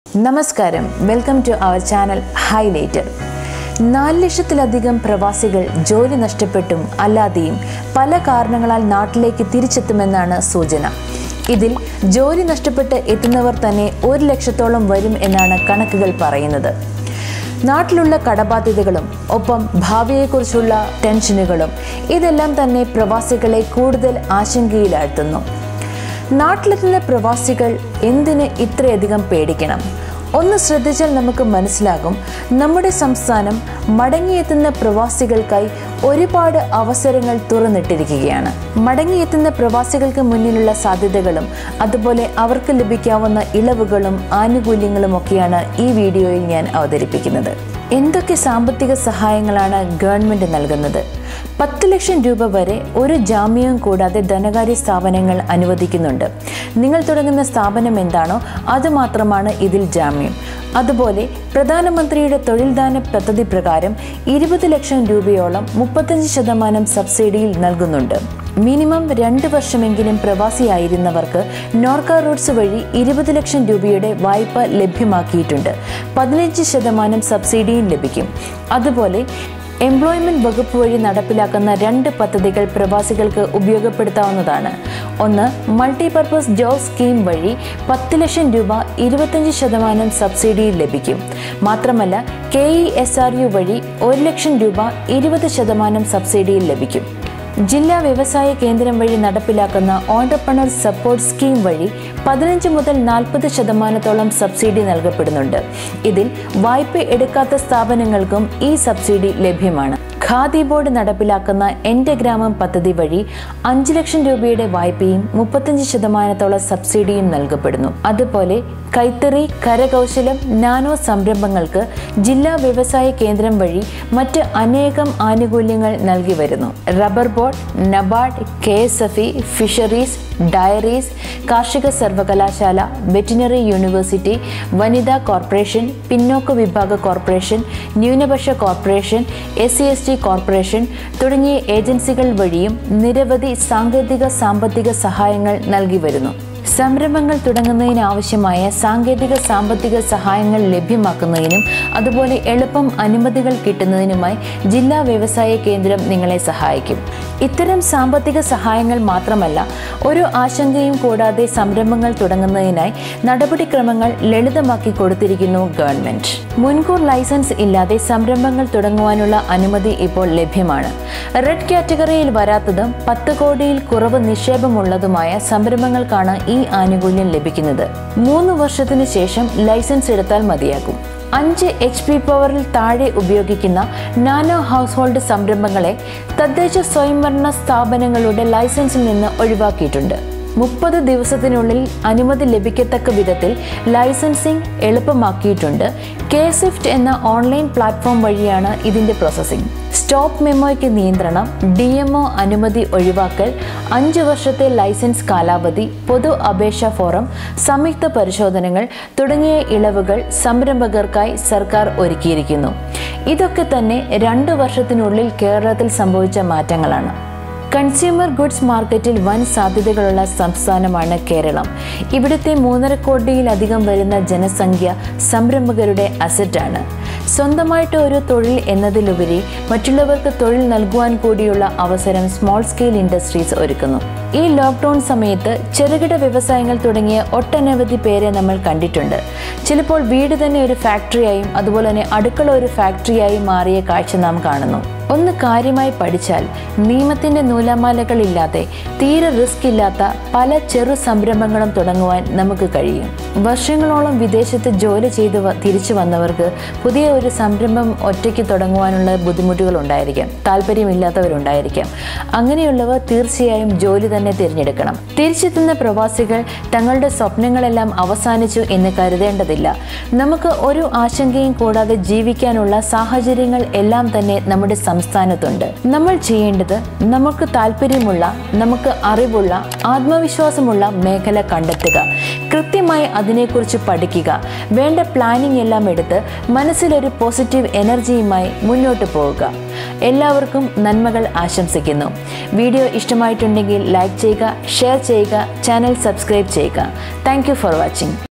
നമസ്കാരം welcome to our channel highlighter നാല് ലക്ഷത്തിലധികം പ്രവാസികൾ ജോലി നഷ്ടപ്പെട്ടും അല്ലാതെയും പല കാരണങ്ങളാൽ നാട്ടിലേക്ക് തിരിച്ചെത്തുമെന്നാണ് സൂചന ഇതിൽ ജോലി നഷ്ടപ്പെട്ട് എത്തുന്നവർ തന്നെ ഒരു ലക്ഷത്തോളം വരും എന്നാണ് കണക്കുകൾ പറയുന്നത് നാട്ടിലുള്ള കടബാധ്യതകളും ഒപ്പം ഭാവിയെക്കുറിച്ചുള്ള ടെൻഷനുകളും ഇതെല്ലാം തന്നെ പ്രവാസികളെ കൂടുതൽ ആശങ്കയിലാഴ്ത്തുന്നു നാട്ടിലെത്തുന്ന പ്രവാസികൾ എന്തിന് ഇത്രയധികം പേടിക്കണം ഒന്ന് ശ്രദ്ധിച്ചാൽ നമുക്ക് മനസ്സിലാകും നമ്മുടെ സംസ്ഥാനം മടങ്ങിയെത്തുന്ന പ്രവാസികൾക്കായി ഒരുപാട് അവസരങ്ങൾ തുറന്നിട്ടിരിക്കുകയാണ് മടങ്ങിയെത്തുന്ന പ്രവാസികൾക്ക് മുന്നിലുള്ള സാധ്യതകളും അതുപോലെ അവർക്ക് ലഭിക്കാവുന്ന ഇളവുകളും ആനുകൂല്യങ്ങളും ഒക്കെയാണ് ഈ വീഡിയോയിൽ ഞാൻ അവതരിപ്പിക്കുന്നത് എന്തൊക്കെ സാമ്പത്തിക സഹായങ്ങളാണ് ഗവൺമെൻറ് നൽകുന്നത് പത്ത് ലക്ഷം രൂപ വരെ ഒരു ജാമ്യവും കൂടാതെ ധനകാര്യ സ്ഥാപനങ്ങൾ അനുവദിക്കുന്നുണ്ട് നിങ്ങൾ തുടങ്ങുന്ന സ്ഥാപനം എന്താണോ അത് മാത്രമാണ് ഇതിൽ ജാമ്യം അതുപോലെ പ്രധാനമന്ത്രിയുടെ തൊഴിൽദാന പദ്ധതി പ്രകാരം ഇരുപത് ലക്ഷം രൂപയോളം മുപ്പത്തഞ്ച് ശതമാനം സബ്സിഡിയിൽ നൽകുന്നുണ്ട് മിനിമം രണ്ട് വർഷമെങ്കിലും പ്രവാസിയായിരുന്നവർക്ക് നോർക്ക റൂട്ട്സ് വഴി ഇരുപത് ലക്ഷം രൂപയുടെ വായ്പ ലഭ്യമാക്കിയിട്ടുണ്ട് പതിനഞ്ച് ശതമാനം സബ്സിഡിയും ലഭിക്കും അതുപോലെ എംപ്ലോയ്മെന്റ് വകുപ്പ് വഴി നടപ്പിലാക്കുന്ന രണ്ട് പദ്ധതികൾ പ്രവാസികൾക്ക് ഉപയോഗപ്പെടുത്താവുന്നതാണ് ഒന്ന് മൾട്ടിപർപ്പസ് ജോബ് സ്കീം വഴി പത്ത് ലക്ഷം രൂപ ഇരുപത്തഞ്ച് ശതമാനം സബ്സിഡിയിൽ ലഭിക്കും മാത്രമല്ല K E S R U വഴി ഒരു ലക്ഷം രൂപ ഇരുപത് ശതമാനം സബ്സിഡിയിൽ ലഭിക്കും ജില്ലാ വ്യവസായ കേന്ദ്രം വഴി നടപ്പിലാക്കുന്ന ഓണ്ടർപ്രണർ സപ്പോർട്ട് സ്കീം വഴി പതിനഞ്ച് മുതൽ നാൽപ്പത് ശതമാനത്തോളം സബ്സിഡി നൽകപ്പെടുന്നുണ്ട് ഇതിൽ വായ്പ എടുക്കാത്ത സ്ഥാപനങ്ങൾക്കും ഈ സബ്സിഡി ലഭ്യമാണ് ഖാദി ബോർഡ് നടപ്പിലാക്കുന്ന എൻ്റെ ഗ്രാമം പദ്ധതി വഴി അഞ്ച് ലക്ഷം രൂപയുടെ വായ്പയും മുപ്പത്തഞ്ച് ശതമാനത്തോളം സബ്സിഡിയും നൽകപ്പെടുന്നു അതുപോലെ കൈത്തറി കരകൗശലം നാനോ സംരംഭങ്ങൾക്ക് ജില്ലാ വ്യവസായ കേന്ദ്രം വഴി മറ്റ് അനേകം ആനുകൂല്യങ്ങൾ നൽകി വരുന്നു rubber board NABARD K S F E fisheries dairies കാർഷിക സർവകലാശാല വെറ്റിനറി യൂണിവേഴ്സിറ്റി വനിതാ കോർപ്പറേഷൻ പിന്നോക്ക വിഭാഗ കോർപ്പറേഷൻ ന്യൂനപക്ഷ corporation S C S T corporation തുടങ്ങിയ ഏജൻസികൾ വഴിയും നിരവധി സാങ്കേതിക സാമ്പത്തിക സഹായങ്ങൾ നൽകി വരുന്നു സംരംഭങ്ങൾ തുടങ്ങുന്നതിന് ആവശ്യമായ സാങ്കേതിക സാമ്പത്തിക സഹായങ്ങൾ ലഭ്യമാക്കുന്നതിനും അതുപോലെ എളുപ്പം അനുമതികൾ കിട്ടുന്നതിനുമായി ജില്ലാ വ്യവസായ കേന്ദ്രം നിങ്ങളെ സഹായിക്കും ഇത്തരം സാമ്പത്തിക സഹായങ്ങൾ മാത്രമല്ല ഒരു ആശങ്കയും കൂടാതെ സംരംഭങ്ങൾ തുടങ്ങുന്നതിനായി നടപടിക്രമങ്ങൾ ലളിതമാക്കി കൊടുത്തിരിക്കുന്നു ഗവൺമെന്റ് മുൻകൂർ ലൈസൻസ് ഇല്ലാതെ സംരംഭങ്ങൾ തുടങ്ങുവാനുള്ള അനുമതി ഇപ്പോൾ ലഭ്യമാണ് റെഡ് കാറ്റഗറിയിൽ വരാത്തതും പത്ത് കോടിയിൽ കുറവ് നിക്ഷേപമുള്ളതുമായ സംരംഭങ്ങൾക്കാണ് ഈ ആനുകൂല്യം ലഭിക്കുന്നത് മൂന്ന് വർഷത്തിനു ശേഷം ലൈസൻസ് എടുത്താൽ മതിയാകും അഞ്ച് എച്ച് പി പവറിൽ താഴെ ഉപയോഗിക്കുന്ന നാനോ ഹൗസ് ഹോൾഡ് സംരംഭങ്ങളെ തദ്ദേശ സ്വയംഭരണ സ്ഥാപനങ്ങളുടെ ലൈസൻസിൽ നിന്ന് ഒഴിവാക്കിയിട്ടുണ്ട് മുപ്പത് ദിവസത്തിനുള്ളിൽ അനുമതി ലഭിക്കത്തക്ക വിധത്തിൽ ലൈസൻസിംഗ് എളുപ്പമാക്കിയിട്ടുണ്ട് കെ സ്വിഫ്റ്റ് എന്ന ഓൺലൈൻ പ്ലാറ്റ്ഫോം വഴിയാണ് ഇതിന്റെ പ്രോസസ്സിംഗ് സ്റ്റോപ്പ് മെമ്മോയ്ക്ക് നിയന്ത്രണം ഡി എം ഒ അനുമതി ഒഴിവാക്കൽ അഞ്ച് വർഷത്തെ ലൈസൻസ് കാലാവധി പൊതു അപേക്ഷാ ഫോറം സംയുക്ത പരിശോധനകൾ തുടങ്ങിയ ഇളവുകൾ സംരംഭകർക്കായി സർക്കാർ ഒരുക്കിയിരിക്കുന്നു ഇതൊക്കെ തന്നെ രണ്ട് വർഷത്തിനുള്ളിൽ കേരളത്തിൽ സംഭവിച്ച മാറ്റങ്ങളാണ് കൺസ്യൂമർ ഗുഡ്സ് മാർക്കറ്റിൽ വൻ സാധ്യതകളുള്ള സംസ്ഥാനമാണ് കേരളം ഇവിടുത്തെ മൂന്നര കോടിയിലധികം വരുന്ന ജനസംഖ്യ സംരംഭകരുടെ അസറ്റാണ് സ്വന്തമായിട്ട് ഒരു തൊഴിൽ എന്നതിലുപരി മറ്റുള്ളവർക്ക് തൊഴിൽ നൽകുവാൻ കൂടിയുള്ള അവസരം സ്മോൾ സ്കെയിൽ ഇൻഡസ്ട്രീസ് ഒരുക്കുന്നു ഈ ലോക്ക്ഡൗൺ സമയത്ത് ചെറുകിട വ്യവസായങ്ങൾ തുടങ്ങിയ ഒട്ടനവധി പേരെ നമ്മൾ കണ്ടിട്ടുണ്ട് ചിലപ്പോൾ വീട് തന്നെ ഒരു ഫാക്ടറിയായും അതുപോലെ തന്നെ അടുക്കള ഒരു ഫാക്ടറിയായും മാറിയ കാഴ്ച നാം കാണുന്നു ഒന്ന് കാര്യമായി പഠിച്ചാൽ നിയമത്തിന്റെ നൂലാമാലകളില്ലാതെ തീരെ റിസ്ക് ഇല്ലാത്ത പല ചെറു സംരംഭങ്ങളും തുടങ്ങുവാൻ നമുക്ക് കഴിയും വർഷങ്ങളോളം വിദേശത്ത് ജോലി ചെയ്ത് വ- തിരിച്ചു വന്നവർക്ക് പുതിയ ഒരു സംരംഭം ഒറ്റയ്ക്ക് തുടങ്ങുവാനുള്ള ബുദ്ധിമുട്ടുകൾ ഉണ്ടായിരിക്കാം താല്പര്യമില്ലാത്തവരുണ്ടായിരിക്കാം അങ്ങനെയുള്ളവർ തീർച്ചയായും ജോലി തന്നെ തിരഞ്ഞെടുക്കണം തിരിച്ചെത്തുന്ന പ്രവാസികൾ തങ്ങളുടെ സ്വപ്നങ്ങളെല്ലാം അവസാനിച്ചു എന്ന് കരുതേണ്ടതില്ല നമുക്ക് ഒരു ആശങ്കയും കൂടാതെ ജീവിക്കാനുള്ള സാഹചര്യങ്ങൾ എല്ലാം തന്നെ നമ്മുടെ സംസ്ഥാനത്തുണ്ട് നമ്മൾ ചെയ്യേണ്ടത് നമുക്ക് താല്പര്യമുള്ള നമുക്ക് അറിവുള്ള ആത്മവിശ്വാസമുള്ള മേഖല കണ്ടെത്തുക കൃത്യമായി അതിനെക്കുറിച്ച് പഠിക്കുക വേണ്ട പ്ലാനിംഗ് എല്ലാം എടുത്ത് മനസ്സിലൊരു പോസിറ്റീവ് എനർജിയുമായി മുന്നോട്ട് പോവുക എല്ലാവർക്കും നന്മകൾ ആശംസിക്കുന്നു വീഡിയോ ഇഷ്ടമായിട്ടുണ്ടെങ്കിൽ ലൈക്ക് ചെയ്യുക ഷെയർ ചെയ്യുക ചാനൽ സബ്സ്ക്രൈബ് ചെയ്യുക താങ്ക് ഫോർ വാച്ചിങ്